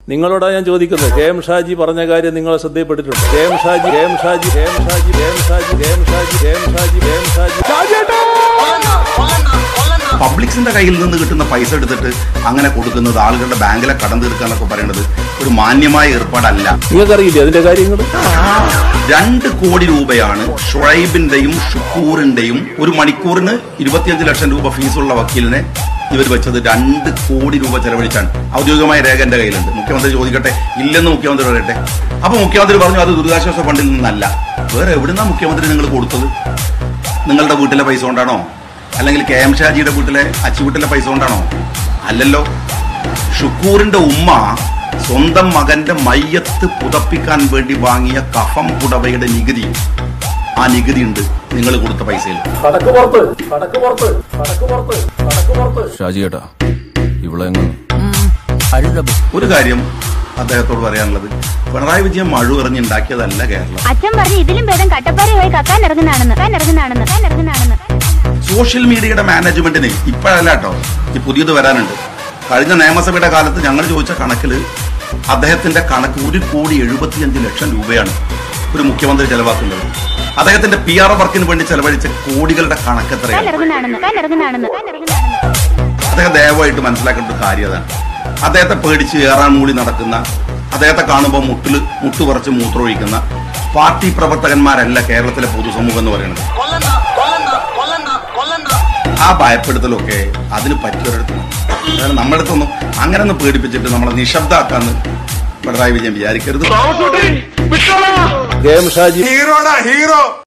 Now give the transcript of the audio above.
നിങ്ങളോടാ ഞാൻ ചോദിക്കുന്നത് K M Shaji പറഞ്ഞ കാര്യം നിങ്ങളെ ശ്രദ്ധയിൽപ്പെട്ടിട്ടുണ്ട് K M Shaji K M Shaji K M Shaji K M Shaji K M Shaji K M Shaji K M Shaji പബ്ലിക്സിന്റെ കയ്യിൽ നിന്ന് കിട്ടുന്ന പൈസ എടുത്തിട്ട് അങ്ങനെ കൊടുക്കുന്നത് ആളുകളുടെ ബാങ്കിലെ കടം തീർക്കാന്നൊക്കെ പറയുന്നത് ഒരു മാന്യമായ ഏർപ്പാടല്ല നിങ്ങൾക്കറിയില്ലേ അതിന്റെ കാര്യങ്ങൾ രണ്ട് കോടി രൂപയാണ് ഷുറൈബിന്റെയും ഷുക്കൂറിന്റെയും ഒരു മണിക്കൂറിന് ഇരുപത്തിയഞ്ച് ലക്ഷം രൂപ ഫീസുള്ള വക്കീലിനെ ഇവർ വെച്ചത് രണ്ട് കോടി രൂപ ചെലവഴിച്ചാണ് ഔദ്യോഗികമായ രേഖ എന്റെ കയ്യിലുണ്ട് മുഖ്യമന്ത്രി ചോദിക്കട്ടെ ഇല്ലെന്ന് മുഖ്യമന്ത്രി പറയട്ടെ അപ്പൊ മുഖ്യമന്ത്രി പറഞ്ഞു അത് ദുരിതാശ്വാസ ഫണ്ടിൽ നിന്നല്ല വേറെ എവിടുന്നാ മുഖ്യമന്ത്രി നിങ്ങൾ കൊടുത്തത് നിങ്ങളുടെ വീട്ടിലെ പൈസ കൊണ്ടാണോ അല്ലെങ്കിൽ കെ എം ഷാജിയുടെ വീട്ടിലെ അച്ചുവീട്ടിലെ പൈസ കൊണ്ടാണോ അല്ലല്ലോ ഷുക്കൂറിന്റെ ഉമ്മ സ്വന്തം മകന്റെ മയ്യത്ത് പുതപ്പിക്കാൻ വേണ്ടി വാങ്ങിയ കഫം പുടവയുടെ നികുതി ആ നികുതി ഉണ്ട് നിങ്ങൾ കൊടുത്ത പൈസയിൽ കടക്ക് പുറത്ത് കടക്ക് പുറത്ത് കടക്ക് പുറത്ത് കടക്ക് പുറത്ത് ഷാജി ഏട്ടാ ഇവിടെ ഒരു കാര്യം അദ്ദേഹത്തോട് പറയാനുള്ളത് പിണറായി വിജയൻ മഴ എറിഞ്ഞുണ്ടാക്കിയതല്ല കേരളം അച്ഛൻ പറഞ്ഞു ഇതിലും ഭേദം കട്ടപ്പാറ പോയി കക്കാൻ ഇറങ്ങുന്നതാണെന്ന് കക്കാൻ ഇറങ്ങുന്നതാണെന്ന് കക്കാൻ ഇറങ്ങുന്നതാണെന്ന് സോഷ്യൽ മീഡിയയുടെ മാനേജ്മെന്റിന് ഇപ്പോഴല്ല കേട്ടോ ഈ പുതിയത് വരാനുണ്ട് കഴിഞ്ഞ നിയമസഭയുടെ കാലത്ത് ഞങ്ങൾ ചോദിച്ച കണക്കിൽ അദ്ദേഹത്തിന്റെ കണക്ക് ഒരു കോടി എഴുപത്തിയഞ്ച് ലക്ഷം രൂപയാണ് ഒരു മുഖ്യമന്ത്രി ചെലവാക്കുന്നത് അദ്ദേഹത്തിന്റെ പി ആർ വർക്കിന് വേണ്ടി ചെലവഴിച്ച കോടികളുടെ കണക്ക് കക്കാൻ എത്രയാണ് ഇറങ്ങുന്നതാണെന്ന് കക്കാൻ ഇറങ്ങുന്നതാണെന്ന് കക്കാൻ ഇറങ്ങുന്നതാണെന്ന് അദ്ദേഹം ദയവായിട്ട് മനസ്സിലാക്കേണ്ട ഒരു കാര്യം അതാണ് അദ്ദേഹത്തെ പേടിച്ച് ഏറാൻ മൂളി നടക്കുന്ന അദ്ദേഹത്തെ കാണുമ്പോൾ മുട്ടിൽ മുട്ടുപറച്ച് മൂത്രമൊഴിക്കുന്ന പാർട്ടി പ്രവർത്തകന്മാരല്ല കേരളത്തിലെ പൊതുസമൂഹം എന്ന് പറയുന്നത് ആ ഭയപ്പെടുത്തലൊക്കെ അതിന് പറ്റിയൊരിടത്ത് അതായത് നമ്മുടെ അടുത്തൊന്നും അങ്ങനെ ഒന്ന് പേടിപ്പിച്ചിട്ട് നമ്മളെ നിശബ്ദാക്കാന്ന് പിണറായി വിജയൻ വിചാരിക്കരുത് കെ എം ഷാജി ഹീറോടാ ഹീറോ